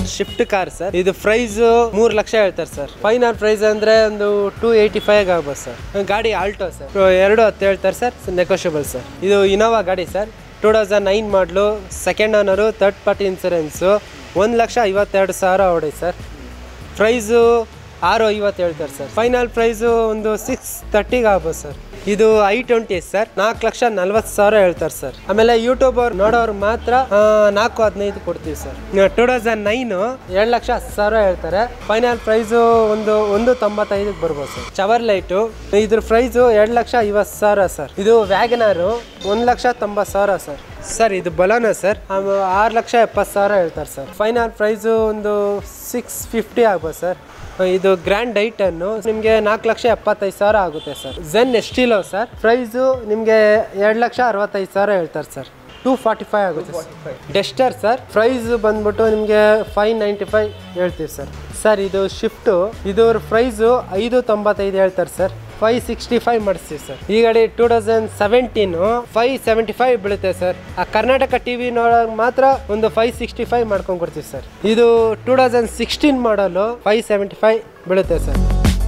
Shift car sir ಇದು price ಮೂರ್ ಲಕ್ಷ ಹೇಳ್ತಾರೆ ಸರ್ ಫೈನಲ್ ಪ್ರೈಸ್ ಅಂದ್ರೆ ಒಂದು ಟೂ ಏಯ್ಟಿ ಫೈವ್ ಆಗ್ಬೋದು ಸರ್ ಗಾಡಿ ಆಲ್ಟೋ ಸರ್ ಎರಡು ಹತ್ತು ಹೇಳ್ತಾರೆ ಸರ್ ನೆಗೋಷಿಯಬಲ್ ಸರ್ ಇದು ಇನೋವಾ ಗಾಡಿ sir two thousand nine model second owner third party insurance ಒಂದು ಲಕ್ಷ ಐವತ್ತೆರಡು ಸಾವಿರ ಹೊಡಿ ಸರ್ ಪ್ರೈಸು ಆರು ಐವತ್ತು ಹೇಳ್ತಾರೆ ಸರ್ ಫೈನಲ್ ಪ್ರೈಸು ಒಂದು ಸಿಕ್ಸ್ ತರ್ಟಿಗೆ ಆಗ್ಬೋದು ಸರ್ ಇದು ಐ ಟ್ವೆಂಟಿ ಸರ್ ನಾಲ್ಕು ಲಕ್ಷ ನಲ್ವತ್ತು ಸಾವಿರ ಹೇಳ್ತಾರೆ ಸರ್ ಆಮೇಲೆ ಯೂಟ್ಯೂಬ್ ಅವ್ರು ನೋಡೋರು ಮಾತ್ರ ಆ, ನಾಲ್ಕು ಹದಿನೈದು ಕೊಡ್ತೀವಿ ಸರ್ ಟೂ ತೌಸಂಡ್ ನೈನು ಎರಡು ಲಕ್ಷ ಹತ್ತು ಸಾವಿರ ಹೇಳ್ತಾರೆ ಫೈನಲ್ ಪ್ರೈಸು ಒಂದು ಒಂದು ತೊಂಬತ್ತೈದಕ್ಕೆ ಬರ್ಬೋದು ಸರ್ ಚವರ್ ಲೈಟು ಇದ್ರ ಪ್ರೈಸು ಎರಡು ಲಕ್ಷ ಐವತ್ತು ಸಾವಿರ ಸರ್ ಇದು ವ್ಯಾಗನಾರು ಒಂದು ಲಕ್ಷ ತೊಂಬತ್ತು ಸಾವಿರ ಸರ್ ಸರ್ ಇದು ಬಲೋನ ಸರ್ ಆರು ಲಕ್ಷ ಎಪ್ಪತ್ತು ಸಾವಿರ ಹೇಳ್ತಾರೆ ಸರ್ ಫೈನಲ್ ಪ್ರೈಸು ಒಂದು ಸಿಕ್ಸ್ ಫಿಫ್ಟಿ ಆಗ್ಬೋದು ಸರ್ ಇದು ಗ್ರ್ಯಾಂಡ್ ಐಟನ್ನು ನಿಮಗೆ ನಾಲ್ಕು ಲಕ್ಷ ಎಪ್ಪತ್ತೈದು ಸಾವಿರ ಆಗುತ್ತೆ sir Zen Estilo sir price ನಿಮಗೆ ಎರಡು ಲಕ್ಷ ಅರವತ್ತೈದು ಸಾವಿರ ಹೇಳ್ತಾರೆ ಸರ್ ಟೂ ಫಾರ್ಟಿ ಫೈವ್ ಆಗುತ್ತೆ ಡೆಸ್ಟರ್ ಸರ್ ಪ್ರೈಸ್ ಬಂದ್ಬಿಟ್ಟು ನಿಮಗೆ ಫೈವ್ ನೈಂಟಿ ಫೈವ್ ಹೇಳ್ತೀವಿ ಸರ್ ಸರ್ ಇದು ಶಿಫ್ಟು ಇದ್ರ ಪ್ರೈಸು ಐದು ತೊಂಬತ್ತೈದು ಹೇಳ್ತಾರೆ ಸರ್ ಫೈವ್ ಸಿಕ್ಸ್ಟಿ ಫೈವ್ ಮಾಡಿಸ್ತೀವಿ ಸರ್ ಈ ಗಾಡಿ two thousand seventeen five seventy five ಬೀಳುತ್ತೆ ಸರ್ ಆ ಕರ್ನಾಟಕ ಟಿ ವಿ ನೋಡೋಕೆ ಮಾತ್ರ ಒಂದು ಫೈವ್ ಸಿಕ್ಸ್ಟಿ ಫೈವ್ ಮಾಡ್ಕೊಂಡು ಕೊಡ್ತೀವಿ ಸರ್ ಇದು two thousand sixteen model five seventy five ಬೀಳುತ್ತೆ ಸರ್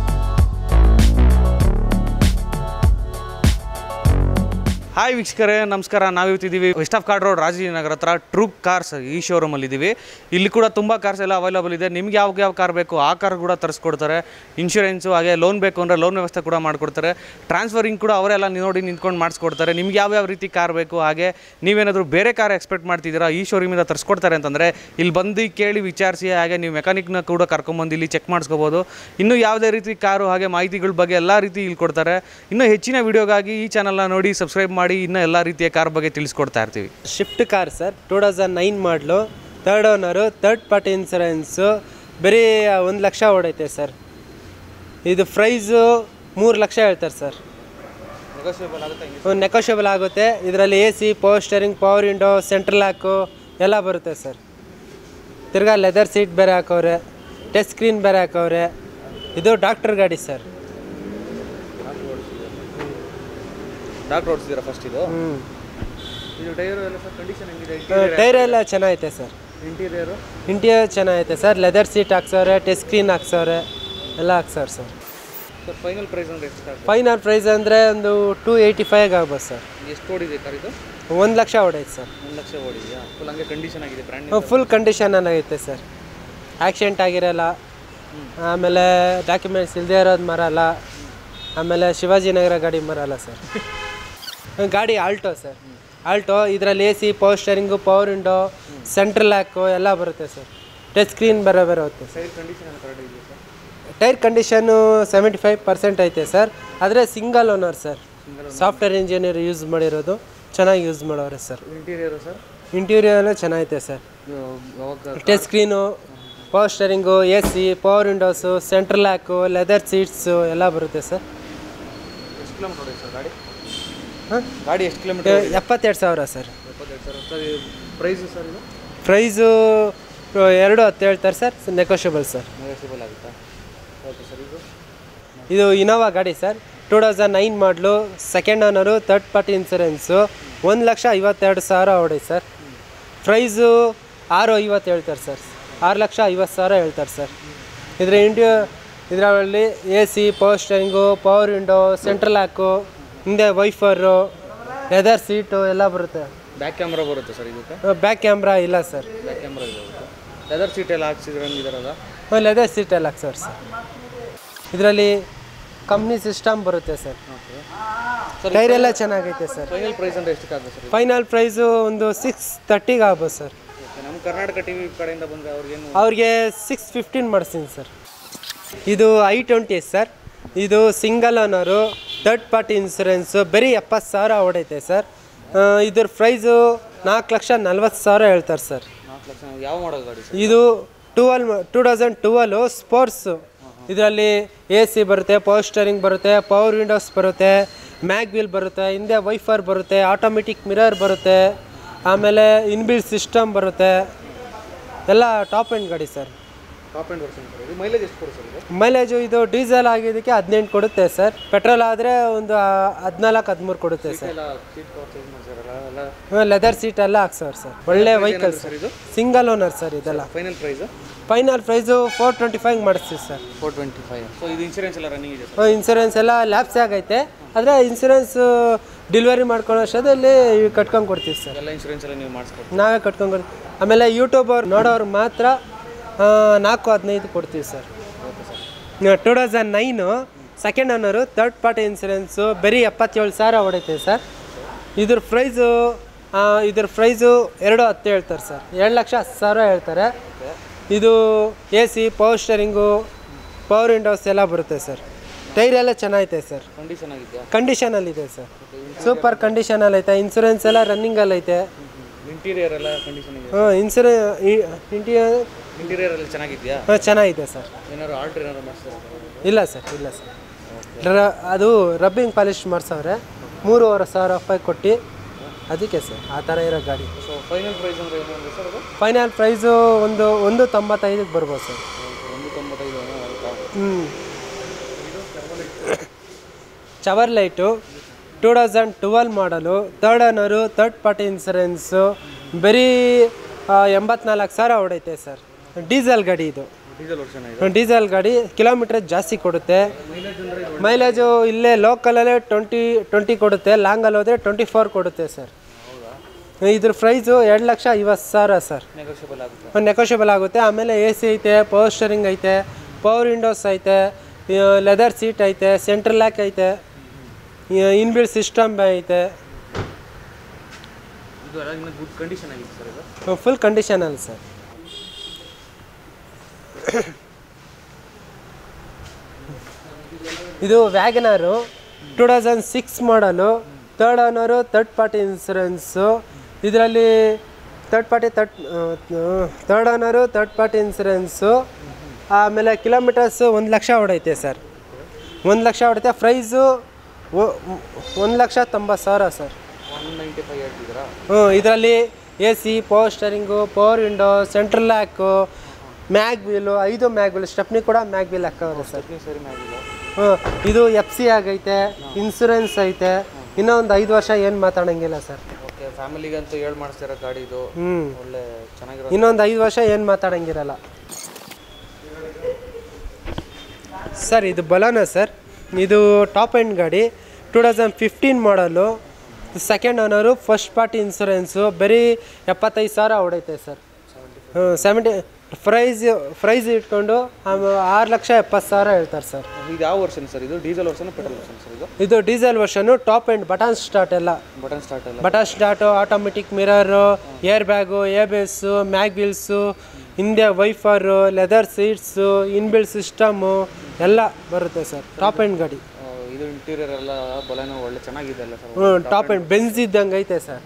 ಹಾಯ್ ವೀಕ್ಷಕರೇ ನಮಸ್ಕಾರ ನಾವಿರ್ತಿದ್ದೀವಿ west of chord road Rajivnagar ಹತ್ರ ಟ್ರೂಪ್ ಕಾರ್ಸ್ ಈ ಶೋರೂಮಲ್ಲಿ ಇದ್ದೀವಿ ಇಲ್ಲಿ ಕೂಡ ತುಂಬ ಕಾರ್ಸ್ ಎಲ್ಲ ಅವೈಲಬಲ್ ಇದೆ ನಿಮ್ಗೆ ಯಾವ ಯಾವ ಕಾರ್ ಬೇಕು ಆ ಕಾರ್ ಕೂಡ ತರಿಸ್ಕೊಡ್ತಾರೆ ಇನ್ಶೂರೆನ್ಸು ಹಾಗೆ ಲೋನ್ ಬೇಕು ಅಂದರೆ ಲೋನ್ ವ್ಯವಸ್ಥೆ ಕೂಡ ಮಾಡಿಕೊಡ್ತಾರೆ ಟ್ರಾನ್ಸ್ಫರಿಂಗ್ ಕೂಡ ಅವರೆಲ್ಲ ನೋಡಿ ನಿಂತ್ಕೊಂಡು ಮಾಡಿಸ್ಕೊಡ್ತಾರೆ ನಿಮ್ಗೆ ಯಾವ ಯಾವ ರೀತಿ ಕಾರ್ ಬೇಕು ಹಾಗೆ ನೀವೇನಾದರೂ ಬೇರೆ ಕಾರ್ ಎಕ್ಸ್ಪೆಕ್ಟ್ ಮಾಡ್ತಿದ್ದೀರಾ ಈ ಶೋರೂಮಿಂದ ತರಿಸ್ಕೊಡ್ತಾರೆ ಅಂತಂದರೆ ಇಲ್ಲಿ ಬಂದು ಕೇಳಿ ವಿಚಾರಿಸಿ ಹಾಗೆ ನೀವು ಮೆಕ್ಯಾನಿಕ್ನ ಕೂಡ ಕರ್ಕೊಂಬಂದು ಇಲ್ಲಿ ಚೆಕ್ ಮಾಡಿಸ್ಕೋಬೋದು ಇನ್ನೂ ಯಾವುದೇ ರೀತಿ ಕಾರು ಹಾಗೆ ಮಾಹಿತಿಗಳ ಬಗ್ಗೆ ಎಲ್ಲ ರೀತಿ ಇಲ್ಲಿ ಕೊಡ್ತಾರೆ ಇನ್ನೂ ಹೆಚ್ಚಿನ ವಿಡಿಯೋಗಾಗಿ ಈ ಚಾನಲ್ನ ನೋಡಿ ಸಬ್ಸ್ಕ್ರೈಬ್ ಮಾಡಿ ಇನ್ನೂ ಎಲ್ಲ ರೀತಿಯ ಕಾರ್ ಬಗ್ಗೆ ತಿಳಿಸ್ಕೊಡ್ತಾ ಇರ್ತೀವಿ Swift car sir two thousand nine model third owner third party insurance ಬರೀ ಒಂದು ಲಕ್ಷ ಹೊಡೈತೆ ಸರ್ ಇದು ಪ್ರೈಸು ಮೂರು ಲಕ್ಷ ಹೇಳ್ತಾರೆ ಸರ್ ನೆಕೋಷಿಯಬಲ್ ಆಗುತ್ತೆ ಇದರಲ್ಲಿ A C power steering power window central lock ಎಲ್ಲ ಬರುತ್ತೆ ಸರ್ ತಿರ್ಗಾ ಲೆದರ್ ಸೀಟ್ ಬೇರೆ ಹಾಕವ್ರೆ ಟಚ್ ಸ್ಕ್ರೀನ್ ಬೇರೆ ಹಾಕವ್ರೆ ಇದು ಡಾಕ್ಟರ್ ಗಾಡಿ ಸರ್ ಡಾಕ್ಟರ್ ಓಡಿಸಿದ್ದೀರಾ ಫಸ್ಟ್ ಇದು ಹ್ಞೂ ಇದು ಟೈರು ಎಲ್ಲ ಸರ್ ಕಂಡೀಷನ್ ಹೆಂಗಿದೆ ಟೈರ್ ಎಲ್ಲ ಚೆನ್ನಾಗೈತೆ ಸರ್ ಇಂಟೀರಿಯರು ಇಂಟೀರಿಯರ್ ಚೆನ್ನಾಗೈತೆ ಸರ್ ಲೆದರ್ ಸೀಟ್ ಹಾಕ್ಸವ್ರೆ ಟಚ್ ಸ್ಕ್ರೀನ್ ಹಾಕ್ಸವ್ರೆ ಎಲ್ಲ ಹಾಕ್ಸವ್ರೆ ಸರ್ ಸರ್ ಫೈನಲ್ ಪ್ರೈಸ್ ಅಂದರೆ ಎಷ್ಟು ಸ್ಟಾರ್ಟ್ ಫೈನಲ್ ಪ್ರೈಸ್ ಅಂದರೆ ಒಂದು ಟೂ ಏಯ್ಟಿ ಫೈವ್ ಆಗ್ಬೋದು ಸರ್ ಎಷ್ಟು ಓಡಿದೆ ಕಾರ್ ಇದು ಒಂದು ಲಕ್ಷ ಹೊಡೈತೆ ಸರ್ ಒಂದು ಲಕ್ಷ ಓಡಿದೆಯಾ ಫುಲ್ ಹಂಗೆ ಕಂಡೀಷನ್ ಆಗಿದೆ ಬ್ರ್ಯಾಂಡ್ ಫುಲ್ ಕಂಡೀಷನ್ ಆಗೈತೆ ಸರ್ ಆಕ್ಸಿಡೆಂಟ್ ಆಗಿರಲ್ಲ ಆಮೇಲೆ ಡಾಕ್ಯುಮೆಂಟ್ಸ್ ಇಲ್ಲದೆ ಇರೋದು ಮರಲ್ಲ ಆಮೇಲೆ ಶಿವಾಜಿನಗರ ಗಾಡಿ ಮರಲ್ಲ ಸರ್ ಗಾಡಿ ಆಲ್ಟೋ ಸರ್ ಆಲ್ಟೋ ಇದರಲ್ಲಿ A C power steering power window central lock ಎಲ್ಲ ಬರುತ್ತೆ ಸರ್ ಟಚ್ ಸ್ಕ್ರೀನ್ ಬೇರೆ ಬೇರೆ ಹೋಗುತ್ತೆ ಸರ್ ಟೈರ್ ಕಂಡೀಷನ್ ಎಲ್ಲ ಕರೆಕ್ಟ್ ಇದೆಯಾ sir tyre condition seventy five percent ಐತೆ ಸರ್ ಆದರೆ single owner sir software engineer use ಮಾಡಿರೋದು ಚೆನ್ನಾಗಿ ಯೂಸ್ ಮಾಡೋರೆ ಸರ್ ಇಂಟೀರಿಯರು ಸರ್ ಇಂಟೀರಿಯರ್ ಚೆನ್ನಾಗೈತೆ ಸರ್ ಯಾವಾಗ touch screen power steering A C power windows central lock leather seats ಎಲ್ಲ ಬರುತ್ತೆ sir ಎಷ್ಟು ಕಿಲೋಮೀಟರ್ ಹೊಡೆಯುತ್ತೆ ಸರ್ ಗಾಡಿ ಹಾಂ ಗಾಡಿ ಎಷ್ಟು ಕಿಲೋಮೀಟರ್ ಎಪ್ಪತ್ತೆರಡು ಸಾವಿರ ಸರ್ ಎಪ್ಪತ್ತೆರಡು ಸರ್ ಸರ್ ಪ್ರೈಸು ಸರ್ ಇದು ಪ್ರೈಸು ಎರಡು ಹತ್ತು ಹೇಳ್ತಾರೆ ಸರ್ ನೆಗೋಷಿಯಬಲ್ ಸರ್ ನೆಗೋಷಿಯಬಲ್ ಆಗುತ್ತಾ ಓಕೆ ಸರ್ ಇದು ಇದು ಇನೋವಾ ಗಾಡಿ sir two thousand nine model second owner third party insurance ಒಂದು ಲಕ್ಷ ಐವತ್ತೆರಡು ಸಾವಿರ ಹೊಡಿ ಸರ್ ಪ್ರೈಸು ಆರು ಐವತ್ತು ಹೇಳ್ತಾರೆ ಸರ್ ಆರು ಲಕ್ಷ ಐವತ್ತು ಸಾವಿರ ಹೇಳ್ತಾರೆ ಸರ್ ಇದ್ರ ಇಂಡಿಯೋ ಇದರಲ್ಲಿ A C power steering power window central lock ಹಿಂದೆ ವೈಫರು ಲೆದರ್ ಸೀಟು ಎಲ್ಲ ಬರುತ್ತೆ ಬ್ಯಾಕ್ ಕ್ಯಾಮ್ರಾ ಬರುತ್ತೆ ಸರ್ ಇದಕ್ಕೆ ಬ್ಯಾಕ್ ಕ್ಯಾಮ್ರಾ ಇಲ್ಲ ಸರ್ ಬ್ಯಾಕ್ ಕ್ಯಾಮ್ರಾ ಇದೆ ಲೆದರ್ ಸೀಟ್ ಎಲ್ಲ ಹಾಕ್ಸಿದ್ರೆ ಹಂಗಿದಾರಲ್ಲ ಲೆದರ್ ಸೀಟ್ ಎಲ್ಲ ಸರ್ ಸರ್ ಇದರಲ್ಲಿ ಕಂಪ್ನಿ ಸಿಸ್ಟಮ್ ಬರುತ್ತೆ ಸರ್ ಸರ್ ಟೈರ್ ಎಲ್ಲ ಚೆನ್ನಾಗೈತೆ ಸರ್ ಫೈನಲ್ ಪ್ರೈಸ್ ಅಂದರೆ ಎಷ್ಟಕ್ಕೆ ಆಗುತ್ತೆ ಸರ್ ಫೈನಲ್ ಪ್ರೈಸು ಒಂದು ಸಿಕ್ಸ್ ತರ್ಟಿಗೆ ಆಗ್ಬೋದು ಸರ್ ಓಕೆ ನಮ್ಮ ಕರ್ನಾಟಕ ಟಿ ವಿ ಕಡೆಯಿಂದ ಬಂದರೆ ಅವ್ರಿಗೇನು ಅವ್ರಿಗೆ ಸಿಕ್ಸ್ ಫಿಫ್ಟೀನ್ ಮಾಡಿಸ್ತೀನಿ ಸರ್ ಇದು ಐ ಟ್ವೆಂಟಿ ಸರ್ ಇದು single owner third party insurance ಬರೀ ಎಪ್ಪತ್ತು ಸಾವಿರ ಹೊಡೈತೆ ಸರ್ ಆ, ಇದ್ರ ಪ್ರೈಸು ನಾಲ್ಕು ಲಕ್ಷ ನಲ್ವತ್ತು ಸಾವಿರ ಹೇಳ್ತಾರೆ ಸರ್ ನಾಲ್ಕು ಲಕ್ಷ ಯಾವ ಮಾಡೋದು ಗಾಡಿ ಸರ್ ಇದು twelve two thousand twelve sports ಇದರಲ್ಲಿ ಎ ಸಿ ಬರುತ್ತೆ ಪವರ್ ಸ್ಟೇರಿಂಗ್ ಬರುತ್ತೆ ಪವರ್ ವಿಂಡೋಸ್ ಬರುತ್ತೆ ಮ್ಯಾಗ್ ವೀಲ್ ಬರುತ್ತೆ ಹಿಂದೆ ವೈಫರ್ ಬರುತ್ತೆ ಆಟೋಮೆಟಿಕ್ ಮಿರರ್ ಬರುತ್ತೆ ಆಮೇಲೆ ಇನ್ಬಿಲ್ಟ್ ಸಿಸ್ಟಮ್ ಬರುತ್ತೆ ಎಲ್ಲ ಟಾಪ್ ಎಂಡ್ ಗಾಡಿ sir top end version sir ಇದು ಮೈಲೇಜ್ ಎಷ್ಟು ಕೊಡುತ್ತೆ ಸರ್ ಇದು ಮೈಲೇಜು ಇದು ಡೀಸೆಲ್ ಆಗಿದ್ದಕ್ಕೆ ಹದಿನೆಂಟು ಕೊಡುತ್ತೆ ಸರ್ ಪೆಟ್ರೋಲ್ ಆದರೆ ಒಂದು ಹದಿನಾಲ್ಕು ಹದಿಮೂರು ಕೊಡುತ್ತೆ ಸರ್ ಎಲ್ಲ ಸೀಟ್ ಕವರ್ ಚೇಂಜ್ ಮಾಡ್ಸಿರಲ್ಲ ಎಲ್ಲ ಲೆದರ್ ಸೀಟ್ ಎಲ್ಲ ಹಾಕ್ಸವ್ರು ಸರ್ ಒಳ್ಳೆ ವೆಹಿಕಲ್ ಸರ್ ಇದು ಸಿಂಗಲ್ ಓನರ್ ಸರ್ ಇದೆಲ್ಲ final price final price four twenty five ಮಾಡಿಸ್ತೀವಿ sir four twenty five so ಇದು ಇನ್ಶೂರೆನ್ಸ್ ಎಲ್ಲ ರನ್ನಿಂಗ್ ಇದೆ ಸರ್ ಇನ್ಸೂರೆನ್ಸ್ ಎಲ್ಲ ಲ್ಯಾಪ್ಸ್ ಆಗೈತೆ ಆದರೆ ಇನ್ಸೂರೆನ್ಸ್ ಡೆಲಿವರಿ ಮಾಡ್ಕೊಳ್ಳೋ ಅಷ್ಟರಲ್ಲಿ ಕಟ್ಕೊಂಡು ಕೊಡ್ತೀವಿ ಸರ್ ಎಲ್ಲ ಇನ್ಶೂರೆನ್ಸ್ ಎಲ್ಲ ನೀವು ಮಾಡಿಸ್ಕೊಡ್ತೀವಿ ನಾವೇ ಕಟ್ಕೊಂಡು ಕೊಡ್ತೀವಿ ಆಮೇಲೆ ಯೂಟ್ಯೂಬ್ ಅವ್ರು ನೋಡೋರು ಮಾತ್ರ ಆ, ನಾಲ್ಕು ಹದಿನೈದು ಕೊಡ್ತೀವಿ sir okay sir two thousand nine second owner third party insurance ಬರೀ ಎಪ್ಪತ್ತೇಳು ಸಾವಿರ ಹೊಡೈತೆ ಸರ್ ಇದ್ರ ಪ್ರೈಸು ಇದ್ರ ಪ್ರೈಸು ಎರಡು ಹತ್ತು ಹೇಳ್ತಾರೆ ಸರ್ ಎರಡು ಲಕ್ಷ ಹತ್ತು ಸಾವಿರ ಹೇಳ್ತಾರೆ ಇದು A C power steering power windows ಎಲ್ಲ ಬರುತ್ತೆ ಸರ್ ಟೈರ್ ಎಲ್ಲ ಚೆನ್ನಾಗೈತೆ ಸರ್ ಕಂಡೀಷನ್ ಆಗಿದೆಯಾ ಕಂಡೀಷನಲ್ಲಿದೆ ಸರ್ ಸೂಪರ್ ಕಂಡೀಷನಲ್ಲಿ ಐತೆ ಇನ್ಸೂರೆನ್ಸ್ ಎಲ್ಲ ರನ್ನಿಂಗಲ್ಲಿ ಐತೆ ಇಂಟೀರಿಯರ್ ಎಲ್ಲ ಕಂಡೀಷನ್ ಇದೆ ಹಾಂ ಇನ್ಸೂರೆ ಇಂಟೀರಿಯರ್ ಇಂಟೀರಿಯರ್ ಎಲ್ಲ ಚೆನ್ನಾಗಿದೆಯಾ ಹಾಂ ಚೆನ್ನಾಗಿದೆ ಸರ್ ಏನಾದ್ರು ಆಲ್ಟ್ರ್ ಏನಾದ್ರು ಮಾಡಿಸ್ತಾರೆ ಇಲ್ಲ ಸರ್ ಇಲ್ಲ ಸರ್ ರ- ಅದು ರಬ್ಬಿಂಗ್ ಪಾಲಿಶ್ ಮಾಡ್ಸವ್ರೆ ಮೂರುವರೆ ಸಾವಿರ ರೂಪಾಯಿ ಕೊಟ್ಟು ಅದಕ್ಕೆ ಸರ್ ಆ ಥರ ಇರೋ ಗಾಡಿ ಸೊ ಫೈನಲ್ ಪ್ರೈಸ್ ಅಂದರೆ ಏನು ಅಂದರೆ ಸರ್ ಅದು ಫೈನಲ್ ಪ್ರೈಸು ಒಂದು ಒಂದು ತೊಂಬತ್ತೈದಕ್ಕೆ ಬರ್ಬೋದು ಸರ್ ಒಂದು ತೊಂಬತ್ತೈದು ಆಯ್ತಾ ಹ್ಞೂ Chevrolet two thousand twelve model third owner third party insurance ಬರೀ ಆ, ಎಂಬತ್ನಾಲ್ಕು ಸಾವಿರ ಹೊಡೈತೆ ಸರ್ ಡೀಸೆಲ್ ಗಾಡಿ ಇದು ಡೀಸೆಲ್ ವರ್ಷನ್ ಇದೆ ಡೀಸೆಲ್ ಗಾಡಿ ಕಿಲೋಮೀಟ್ರ್ ಜಾಸ್ತಿ ಕೊಡುತ್ತೆ ಮೈಲೇಜು ಇಲ್ಲೇ ಲೋಕಲಲ್ಲೇ ಟ್ವೆಂಟಿ ಟ್ವೆಂಟಿ ಕೊಡುತ್ತೆ ಲಾಂಗಲ್ಲಿ ಹೋದರೆ ಟ್ವೆಂಟಿ ಫೋರ್ ಕೊಡುತ್ತೆ ಸರ್ ಇದ್ರ ಪ್ರೈಸು ಎರಡು ಲಕ್ಷ ಐವತ್ತು ಸಾವಿರ ಸರ್ ನೆಗೋಷಿಯಬಲ್ ಆಗುತ್ತೆ ನೆಗೋಷಿಯಬಲ್ ಆಗುತ್ತೆ ಆಮೇಲೆ ಎ ಸಿ ಐತೆ ಪವರ್ ಸ್ಟರಿಂಗ್ ಐತೆ ಪವರ್ ವಿಂಡೋಸ್ ಐತೆ ಲೆದರ್ ಸೀಟ್ ಐತೆ ಸೆಂಟ್ರಲ್ ಲ್ಯಾಕ್ ಐತೆ ಇನ್ಬಿಲ್ಡ್ ಸಿಸ್ಟಮ್ ಐತೆ ಇದು ಎಲ್ಲ ಇನ್ನು ಗುಡ್ ಕಂಡೀಷನ್ ಆಗಿದೆ ಸರ್ ಇದು ಫುಲ್ ಕಂಡೀಷನಲ್ಲಿ ಸರ್ ಇದು Wagon R two thousand six model third owner third party insurance ಇದರಲ್ಲಿ third party third third owner third party insurance ಆಮೇಲೆ ಕಿಲೋಮೀಟರ್ಸು ಒಂದು ಲಕ್ಷ ಹೊಡೈತೆ ಸರ್ ಒಂದು ಲಕ್ಷ ಹೊಡೈತೆ ಪ್ರೈಸು ಒಂದು ಲಕ್ಷ ತೊಂಬತ್ತು ಸಾವಿರ ಸರ್ ಒನ್ ನೈಂಟಿ ಫೈವ್ ಹೇಳ್ತಿದ್ದೀರಾ ಹ್ಞೂ ಇದರಲ್ಲಿ A C power steering power window central lock mag wheel ಐದು ಮ್ಯಾಗ್ ವೀಲ್ ಸ್ಟೆಪ್ನಿ ಕೂಡ ಮ್ಯಾಗ್ ವೀಲ್ ಹಾಕೋರು ಸರ್ ನೀವು ಸರಿ ಮ್ಯಾಗಿಲ್ಲ ಹ್ಞೂ ಇದು ಎಫ್ ಸಿ ಆಗೈತೆ ಇನ್ಸೂರೆನ್ಸ್ ಐತೆ ಇನ್ನೂ ಒಂದು ಐದು ವರ್ಷ ಏನು ಮಾತಾಡೋಂಗಿಲ್ಲ ಸರ್ ಓಕೆ ಫ್ಯಾಮಿಲಿಗಂತೂ ಹೇಳಿ ಮಾಡಿಸ್ತಿರೋ ಗಾಡಿ ಇದು ಹ್ಞೂ ಒಳ್ಳೆ ಚೆನ್ನಾಗಿರೋ ಇನ್ನೊಂದು ಐದು ವರ್ಷ ಏನು ಮಾತಾಡೋಂಗಿರಲ್ಲ ಸರ್ ಇದು ಬಲಾನ ಸರ್ ಇದು ಟಾಪ್ ಎಂಡ್ ಗಾಡಿ two thousand fifteen model second owner first party insurance ಬರೀ ಎಪ್ಪತ್ತೈದು ಸಾವಿರ ಹೊಡೈತೆ ಸರ್ ಹ್ಞೂ ಸೆವೆಂಟಿ ಪ್ರೈಸ್ ಪ್ರೈಸ್ ಇಟ್ಕೊಂಡು ಆಮೇಲೆ ಆರು ಲಕ್ಷ ಎಪ್ಪತ್ತು ಸಾವಿರ ಹೇಳ್ತಾರೆ ಸರ್ ಇದು ಯಾವ ವರ್ಷನ್ ಸರ್ ಇದು diesel version petrol version sir ಇದು ಇದು diesel version top end button start ಎಲ್ಲ ಬಟನ್ ಸ್ಟಾರ್ಟ್ ಎಲ್ಲ button start automatic mirror air bag A B S mag wheels ಹಿಂದೆ wiper leather seats inbuilt system ಎಲ್ಲ ಬರುತ್ತೆ ಸರ್ ಟಾಪ್ ಎಂಡ್ ಗಾಡಿ ಆ, ಇದು ಇಂಟೀರಿಯರ್ ಎಲ್ಲ ಬೊಲೆನೋ ಒಳ್ಳೆ ಚೆನ್ನಾಗಿದೆ ಅಲ್ಲ ಸರ್ ಹ್ಞೂ ಟಾಪ್ ಎಂಡ್ ಬೆನ್ಸ್ ಇದ್ದಂಗೆ ಐತೆ ಸರ್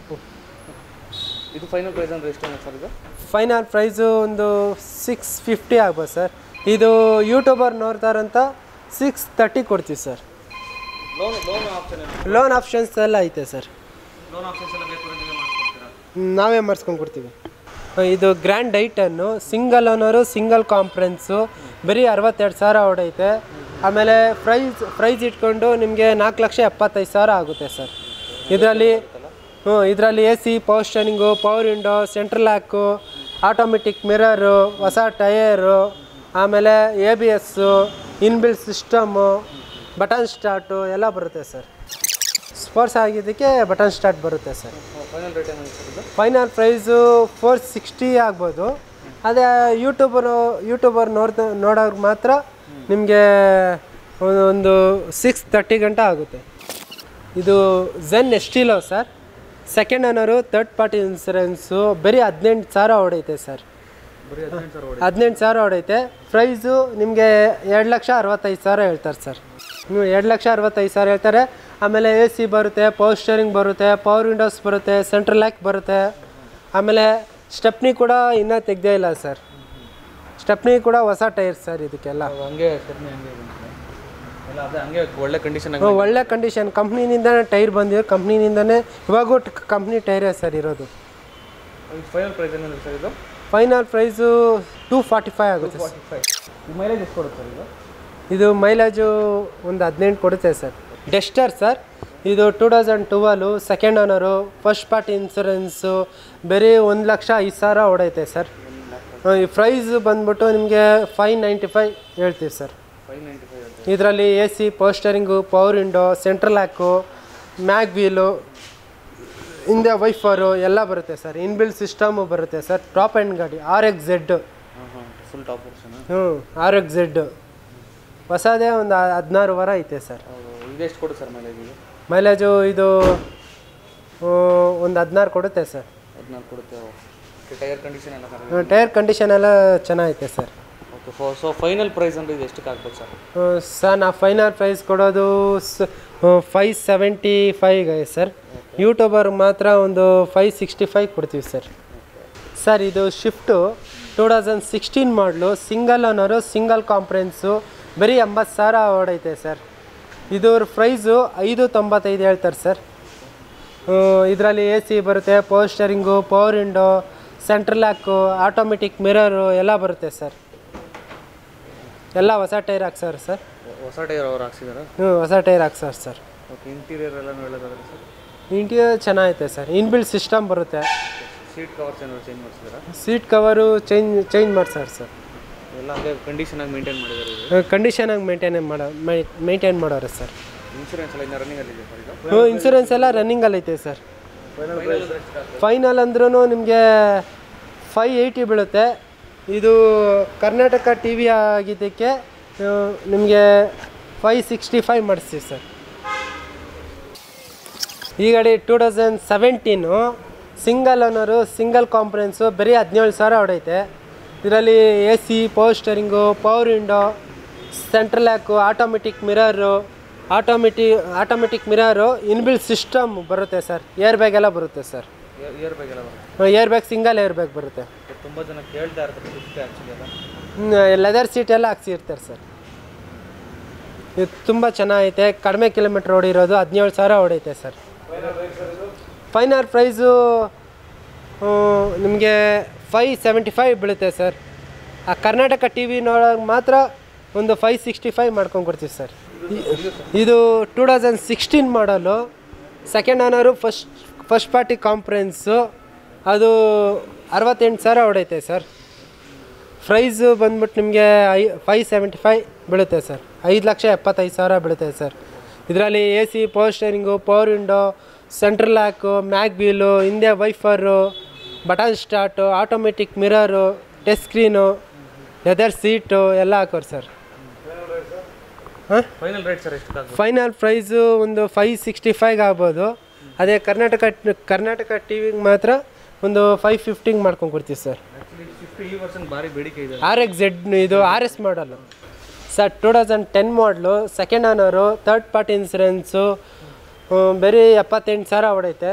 ಇದು ಫೈನಲ್ ಪ್ರೈಸ್ ಅಂದ್ರೆ ಎಷ್ಟು ಸರ್ ಇದು ಫೈನಲ್ ಪ್ರೈಸು ಒಂದು ಸಿಕ್ಸ್ ಫಿಫ್ಟಿ ಆಗ್ಬೋದು ಸರ್ ಇದು ಯೂಟ್ಯೂಬರ್ ನೋಡ್ತಾರಂತ ಸಿಕ್ಸ್ ತರ್ಟಿ ಕೊಡ್ತೀವಿ ಸರ್ ಲೋನ್ ಲೋನ್ ಆಪ್ಷನ್ ಏನು ಲೋನ್ ಆಪ್ಷನ್ಸ್ ಎಲ್ಲ ಐತೆ ಸರ್ ಲೋನ್ ಆಪ್ಷನ್ಸ್ ಎಲ್ಲ ಬೇಕು ಅಂದರೆ ನೀವೇ ಮಾಡಿಸ್ಕೊಡ್ತೀರಾ ನಾವೇ ಮಾಡಿಸ್ಕೊಂಡು ಕೊಡ್ತೀವಿ ಇದು grand I ten single owner single comprehensive ಬರೀ ಅರವತ್ತೆರಡು ಸಾವಿರ ಹೊಡೈತೆ ಆಮೇಲೆ ಪ್ರೈಸ್ ಪ್ರೈಸ್ ಇಟ್ಕೊಂಡು ನಿಮಗೆ ನಾಲ್ಕು ಲಕ್ಷ ಎಪ್ಪತ್ತೈದು ಸಾವಿರ ಆಗುತ್ತೆ ಸರ್ ಇದರಲ್ಲಿ ಹ್ಞೂ ಇದರಲ್ಲಿ A C power steering power window central lock automatic mirror ಹೊಸ ಟಯರು ಆಮೇಲೆ A B S inbuilt system button start ಎಲ್ಲ ಬರುತ್ತೆ ಸರ್ ಸ್ಪೋರ್ಟ್ಸ್ ಆಗಿದ್ದಕ್ಕೆ ಬಟನ್ ಸ್ಟಾರ್ಟ್ ಬರುತ್ತೆ ಸರ್ ಫೈನಲ್ ರೇಟ್ ಏನು ಸರ್ ಇದು ಫೈನಲ್ ಪ್ರೈಸು ಫೋರ್ ಸಿಕ್ಸ್ಟಿ ಆಗ್ಬೋದು ಅದೇ ಯೂಟ್ಯೂಬರು ಯೂಟ್ಯೂಬರ್ ನೋಡ್ದ ನೋಡೋರ್ಗೆ ಮಾತ್ರ ನಿಮಗೆ ಒಂದು ಸಿಕ್ಸ್ ತರ್ಟಿ ಗಂಟೆ ಆಗುತ್ತೆ ಇದು Zen Estilo sir second owner third party insurance ಬರೀ ಹದಿನೆಂಟು ಸಾವಿರ ಹೊಡೈತೆ ಸರ್ ಬರೀ ಹದಿನೆಂಟು ಸಾವಿರ ಹದಿನೆಂಟು ಸಾವಿರ ಹೊಡೈತೆ ಪ್ರೈಸು ನಿಮಗೆ ಎರಡು ಲಕ್ಷ ಅರವತ್ತೈದು ಸಾವಿರ ಹೇಳ್ತಾರೆ ಸರ್ ಹ್ಞೂ ಎರಡು ಲಕ್ಷ ಅರವತ್ತೈದು ಸಾವಿರ ಹೇಳ್ತಾರೆ ಆಮೇಲೆ ಎ ಸಿ ಬರುತ್ತೆ ಪವರ್ ಸ್ಟೇರಿಂಗ್ ಬರುತ್ತೆ ಪವರ್ ವಿಂಡೋಸ್ ಬರುತ್ತೆ ಸೆಂಟ್ರಲ್ ಲ್ಯಾಕ್ ಬರುತ್ತೆ ಆಮೇಲೆ ಸ್ಟೆಪ್ನಿ ಕೂಡ ಇನ್ನೂ ತೆಗ್ದೇ ಇಲ್ಲ ಸರ್ ಸ್ಟೆಪ್ನಿ ಕೂಡ ಹೊಸ ಟೈರ್ ಸರ್ ಇದಕ್ಕೆಲ್ಲ ಅದು ಹಂಗೆ ಸ್ಟೆಪ್ನಿ ಹಂಗೆ ಇದೆ ಸರ್. ಎಲ್ಲ ಅದೇ ಹಂಗೆ ಒಳ್ಳೆ ಕಂಡೀಷನ್ ಹ್ಞೂ, ಒಳ್ಳೆ ಕಂಡೀಷನ್ ಕಂಪ್ನಿನಿಂದನೇ ಟೈರ್ ಬಂದಿದೆ ಕಂಪ್ನಿನಿಂದನೇ ಇವಾಗೂ ಕಂಪ್ನಿ ಟೈರೇ ಸರ್ ಇರೋದು ಫೈನಲ್ ಪ್ರೈಸ್ ಏನಂದ್ರೆ ಸರ್ ಇದು final price two forty five ಆಗುತ್ತೆ ಸರ್ ಮೈಲೇಜ್ ಎಷ್ಟು ಕೊಡುತ್ತೆ ಸರ್ ಇದು ಇದು ಮೈಲೇಜು ಒಂದು ಹದಿನೆಂಟು ಕೊಡುತ್ತೆ ಸರ್ ಡೆಸ್ಟರ್ ಸರ್ ಇದು two thousand twelve second owner first party insurance ಬರೀ ಒಂದು ಲಕ್ಷ ಐದು ಸಾವಿರ ಹೊಡೈತೆ ಸರ್ ಈ ಪ್ರೈಸ್ ಬಂದ್ಬಿಟ್ಟು ನಿಮಗೆ ಫೈವ್ ನೈಂಟಿ ಫೈವ್ ಹೇಳ್ತೀವಿ ಸರ್ ಫೈವ್ ನೈಂಟಿ ಫೈವ್ ಇದರಲ್ಲಿ A C power steering power window central lock mag wheel ಹಿಂದೆ ವೈಫರು ಎಲ್ಲ ಬರುತ್ತೆ ಸರ್ ಇನ್ಬಿಲ್ ಸಿಸ್ಟಮು ಬರುತ್ತೆ ಸರ್ ಟಾಪ್ ಆ್ಯಂಡ್ ಗಾಡಿ ಆರ್ ಎಕ್ಸ್ ಝೆಡ್ ಹಾಂ ಹಾಂ ಫುಲ್ ಟಾಪ್ ಆಪ್ಷನ್ ಹ್ಞೂ ಆರ್ ಎಕ್ಸ್ ಝೆಡ್ ಹೊಸದೇ ಒಂದು ಹದಿನಾರು ವಾರ ಐತೆ ಸರ್ ಹೌದು ಇದೆಷ್ಟು ಕೊಡುತ್ತೆ ಸರ್ ಮೈಲೇಜ್ ಇದು ಮೈಲೇಜು ಇದು ಒಂದು ಹದಿನಾರು ಕೊಡುತ್ತೆ ಸರ್ ಹದಿನಾಲ್ಕು ಕೊಡುತ್ತೆ ಟೈರ್ ಕಂಡೀಷನ್ ಎಲ್ಲ ಸರ್ ಟೈರ್ ಕಂಡೀಷನ್ ಎಲ್ಲ ಚೆನ್ನಾಗೈತೆ ಸರ್ ಓಕೆ ಫೋ ಸೊ ಫೈನಲ್ ಪ್ರೈಸ್ ಅಂದರೆ ಇದು ಎಷ್ಟಕ್ಕೆ ಆಗ್ಬೋದು ಸರ್ ಸರ್ ನಾ ಫೈನಲ್ ಪ್ರೈಸ್ ಕೊಡೋದು ಫೈವ್ ಸೆವೆಂಟಿ ಫೈವ್ಗೆ ಸರ್ ಯೂಟ್ಯೂಬರ್ ಮಾತ್ರ ಒಂದು ಫೈವ್ ಸಿಕ್ಸ್ಟಿ ಫೈವ್ ಕೊಡ್ತೀವಿ ಸರ್ ಸರ್ ಇದು Swift two thousand sixteen model single owner single comprehensive ಬರೀ ಎಂಬತ್ತು ಸಾವಿರ ಓಡೈತೆ ಸರ್ ಇದ್ರ ಪ್ರೈಸು ಐದು ತೊಂಬತ್ತೈದು ಹೇಳ್ತಾರೆ ಸರ್ ಇದರಲ್ಲಿ ಎ ಸಿ ಬರುತ್ತೆ power steering power window central lock automatic mirror ಎಲ್ಲ ಬರುತ್ತೆ ಸರ್ ಎಲ್ಲ ಹೊಸ ಟೈರ್ ಹಾಕ್ಸವ್ರೆ ಸರ್ ಹೊಸ ಟೈರ್ ಅವ್ರು ಹಾಕ್ಸಿದಾರ ಹ್ಞೂ ಹೊಸ ಟೈರ್ ಹಾಕ್ಸವ್ರೆ ಸರ್ ಓಕೆ ಇಂಟೀರಿಯರ್ ಎಲ್ಲ ಹೇಳೋದಾದ್ರೆ ಸರ್ ಇಂಟೀರಿಯರ್ ಚೆನ್ನಾಗೈತೆ ಸರ್ ಇನ್ಬಿಲ್ಟ್ ಸಿಸ್ಟಮ್ ಬರುತ್ತೆ ಸೀಟ್ ಕವರ್ಸ್ ಏನಾದ್ರು ಚೇಂಜ್ ಮಾಡಿಸಿದಾರ ಸೀಟ್ ಕವರು ಚೇಂಜ್ ಚೇಂಜ್ ಮಾಡ್ಸವ್ರೆ ಸರ್ ಎಲ್ಲ ಹಂಗೆ ಕಂಡೀಷನ್ ಆಗಿ ಮೇಂಟೈನ್ ಮಾಡಿದ್ದಾರೆ ಇದು ಕಂಡೀಷನಾಗಿ ಮೇಂಟೈನ್ ಮಾಡೋ ಮೇಂಟೈನ್ ಮಾಡೋರೆ ಸರ್ ಇನ್ಶೂರೆನ್ಸ್ ಎಲ್ಲ ಇನ್ನು ರನ್ನಿಂಗ್ ಅಲ್ಲಿ ಸರ್ ಇದು ಹ್ಞೂ ಇನ್ಸೂರೆನ್ಸ್ ಎಲ್ಲ ರನ್ನಿಂಗಲ್ಲಿ ಐತೆ ಸರ್ ಫೈನಲ್ ಅಂದ್ರೂ ನಿಮಗೆ ಫೈ ಏಯ್ಟಿ ಬೀಳುತ್ತೆ ಇದು ಕರ್ನಾಟಕ ಟಿ ವಿ ಆಗಿದ್ದಕ್ಕೆ ನಿಮಗೆ ಫೈ ಸಿಕ್ಸ್ಟಿ ಫೈವ್ ಮಾಡಿಸ್ತೀವಿ ಸರ್ ಈ ಗಾಡಿ two thousand seventeen single owner single comprehensive ಬರೀ ಹದಿನೇಳು ಸಾವಿರ ಹೊಡೈತೆ ಇದರಲ್ಲಿ A C power steering power window central lock automatic mirror automatic automatic mirror inbuilt system ಬರುತ್ತೆ ಸರ್ ಏರ್ ಬ್ಯಾಗ್ ಎಲ್ಲ ಬರುತ್ತೆ ಸರ್ ಇಯರ್ ಬಗ್ಗೆ ಎಲ್ಲ ಬರುತ್ತೆ air bag single air bag ಬರುತ್ತೆ ತುಂಬ ಜನ ಕೇಳ್ತಾ ಇರ್ತಾರೆ ಫಿಫ್ಟಿ ಆ್ಯಕ್ಚುಲಿ ಎಲ್ಲ ಲೆದರ್ ಸೀಟ್ ಎಲ್ಲ ಹಾಕ್ಸಿರ್ತಾರೆ ಸರ್ ಇದು ತುಂಬ ಚೆನ್ನಾಗೈತೆ ಕಡಿಮೆ ಕಿಲೋಮೀಟ್ರ್ ಓಡಿರೋದು ಹದಿನೇಳು ಸಾವಿರ ಓಡೈತೆ ಸರ್ ಫೈನಲ್ ಪ್ರೈಸು ನಿಮಗೆ ಫೈ ಸೆವೆಂಟಿ ಫೈವ್ ಬೀಳುತ್ತೆ ಸರ್ ಆ ಕರ್ನಾಟಕ ಟಿ ವಿ ನೋಡೋಕೆ ಮಾತ್ರ ಒಂದು ಫೈವ್ ಸಿಕ್ಸ್ಟಿ ಫೈವ್ ಮಾಡ್ಕೊಂಡು ಕೊಡ್ತೀವಿ ಸರ್ ಇದು two thousand sixteen model second owner first first party comprehensive ಅದು ಅರವತ್ತೆಂಟು ಸಾವಿರ ಹೊಡೈತೆ ಸರ್ ಪ್ರೈಸು ಬಂದ್ಬಿಟ್ಟು ನಿಮಗೆ ಐ ಫೈ ಸೆವೆಂಟಿ ಫೈ ಬೀಳುತ್ತೆ ಸರ್ ಐದು ಲಕ್ಷ ಎಪ್ಪತ್ತೈದು ಸಾವಿರ ಬೀಳುತ್ತೆ ಸರ್ ಇದರಲ್ಲಿ A C power steering power window central lock mag wheel ಹಿಂದೆ wiper button start automatic mirror touch screen leather seat ಎಲ್ಲ ಹಾಕೋರು ಸರ್ ಹಾಂ ಫೈನಲ್ ರೇಟ್ ಸರ್ ಎಷ್ಟು ಆಗ್ಬೋದು ಫೈನಲ್ ಪ್ರೈಸು ಒಂದು ಫೈ ಸಿಕ್ಸ್ಟಿ ಫೈವ್ ಆಗ್ಬೋದು ಅದೇ ಕರ್ನಾಟಕ ಕರ್ನಾಟಕ ಟಿ ವಿಗೆ ಮಾತ್ರ ಒಂದು ಫೈವ್ ಫಿಫ್ಟಿಂಗ್ ಮಾಡ್ಕೊಂಡು ಕೊಡ್ತೀವಿ ಸರ್ ಆ್ಯಕ್ಚುಲಿ ಫಿಫ್ಟಿ ಈ ವರ್ಷನ್ ಭಾರಿ ಬೇಡಿಕೆ ಇದೆ ಆರ್ ಎಕ್ಸ್ ಜೆಡ್ ಇದು R S model sir two thousand ten model second owner third party insurance ಬರೀ ಎಪ್ಪತ್ತೆಂಟು ಸಾವಿರ ಹೊಡೈತೆ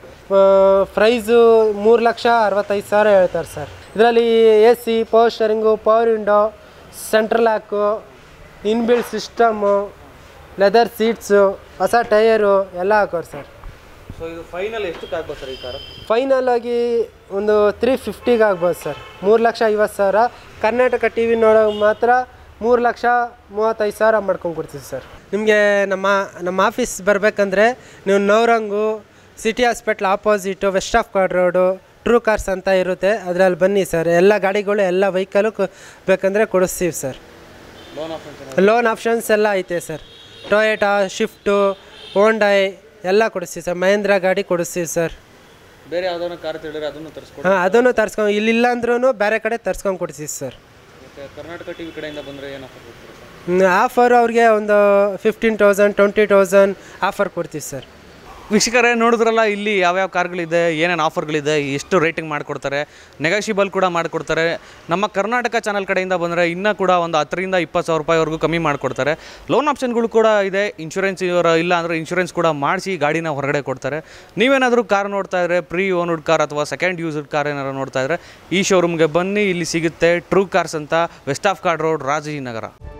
ಪ್ರೈಸು ಮೂರು ಲಕ್ಷ ಅರವತ್ತೈದು ಸಾವಿರ ಹೇಳ್ತಾರೆ ಸರ್ ಇದರಲ್ಲಿ A C power steering power window central lock inbuilt system leather seats ಹೊಸ ಟೈರು ಎಲ್ಲ ಹಾಕೋರು ಸರ್ ಸೊ ಇದು ಫೈನಲ್ ಎಷ್ಟಕ್ಕೆ ಆಗ್ಬೋದು ಸರ್ ಈ ಕಾರು ಫೈನಲ್ ಆಗಿ ಒಂದು ತ್ರೀ ಫಿಫ್ಟಿಗೆ ಆಗ್ಬೋದು ಸರ್ ಮೂರು ಲಕ್ಷ ಐವತ್ತು ಸಾವಿರ ಕರ್ನಾಟಕ ಟಿ ವಿ ನೋಡೋಕೆ ಮಾತ್ರ ಮೂರು ಲಕ್ಷ ಮೂವತ್ತೈದು ಸಾವಿರ ಮಾಡ್ಕೊಂಡು ಕೊಡ್ತೀವಿ ಸರ್ ನಿಮಗೆ ನಮ್ಮ ನಮ್ಮ ಆಫೀಸ್ ಬರಬೇಕಂದ್ರೆ ನೀವು Navrang city hospital opposite west of chord road true cars ಅಂತ ಇರುತ್ತೆ ಅದರಲ್ಲಿ ಬನ್ನಿ ಸರ್ ಎಲ್ಲ ಗಾಡಿಗಳು ಎಲ್ಲ ವೆಹಿಕಲು ಬೇಕಂದರೆ ಕೊಡಿಸ್ತೀವಿ sir loan option loan options ಎಲ್ಲ ಐತೆ ಸರ್ ಟೊಯೇಟಾ ಶಿಫ್ಟು ಹೋಂಡಾಯ್ ಎಲ್ಲ ಕೊಡಿಸ್ತೀವಿ ಸರ್ ಮಹೇಂದ್ರ ಗಾಡಿ ಕೊಡಿಸ್ತೀವಿ ಸರ್ ಬೇರೆ ಯಾವ್ದಾದ್ರು ಕಾರ್ ತಿಳಿದ್ರೆ ಅದನ್ನು ತರಿಸ್ಕೊಡಿ ಹಾಂ ಅದನ್ನು ತರ್ಸ್ಕೊಂಡು ಇಲ್ಲಿಲ್ಲ ಅಂದ್ರೂ ಬೇರೆ ಕಡೆ ತರ್ಸ್ಕೊಂಡು ಕೊಡ್ತೀವಿ ಸರ್ ಮತ್ತೆ ಕರ್ನಾಟಕ ಟಿ ವಿ ಕಡೆಯಿಂದ ಬಂದರೆ ಏನು ಆಫರ್ ಕೊಡ್ತೀರಾ ಸರ್ ಆಫರ್ ಅವ್ರಿಗೆ ಒಂದು fifteen thousand twenty thousand offer ಕೊಡ್ತೀವಿ ಸರ್ ವೀಕ್ಷಕರೇ ನೋಡಿದ್ರಲ್ಲ ಇಲ್ಲಿ ಯಾವ್ಯಾವ ಕಾರ್ಗಳಿದೆ ಏನೇನು ಆಫರ್ಗಳಿದೆ ಎಷ್ಟು ರೇಟಿಂಗ್ ಮಾಡಿಕೊಡ್ತಾರೆ ನೆಗೋಷಿಯಬಲ್ ಕೂಡ ಮಾಡಿಕೊಡ್ತಾರೆ ನಮ್ಮ ಕರ್ನಾಟಕ ಚಾನಲ್ ಕಡೆಯಿಂದ ಬಂದರೆ ಇನ್ನೂ ಕೂಡ ಒಂದು ಹತ್ತರಿಂದ ಇಪ್ಪತ್ತು ಸಾವಿರ ರೂಪಾಯಿವರೆಗೂ ಕಮ್ಮಿ ಮಾಡಿಕೊಡ್ತಾರೆ ಲೋನ್ ಆಪ್ಷನ್ಗಳು ಕೂಡ ಇದೆ ಇನ್ಶೂರೆನ್ಸ್ ಇವರ ಇಲ್ಲ ಅಂದರೆ ಇನ್ಶೂರೆನ್ಸ್ ಕೂಡ ಮಾಡಿಸಿ ಗಾಡಿನ ಹೊರಗಡೆ ಕೊಡ್ತಾರೆ ನೀವೇನಾದರೂ ಕಾರ್ ನೋಡ್ತಾ ಇದ್ರೆ ಪ್ರೀ ಓನ್ಡ್ ಕಾರ್ ಅಥವಾ ಸೆಕೆಂಡ್ ಯೂಸ್ಡ್ ಕಾರ್ ಏನಾದ್ರು ನೋಡ್ತಾ ಇದ್ರೆ ಈ ಶೋರೂಮ್ಗೆ ಬನ್ನಿ ಇಲ್ಲಿ ಸಿಗುತ್ತೆ ಟ್ರೂ ಕಾರ್ಸ್ ಅಂತ west of chord road Rajajinagar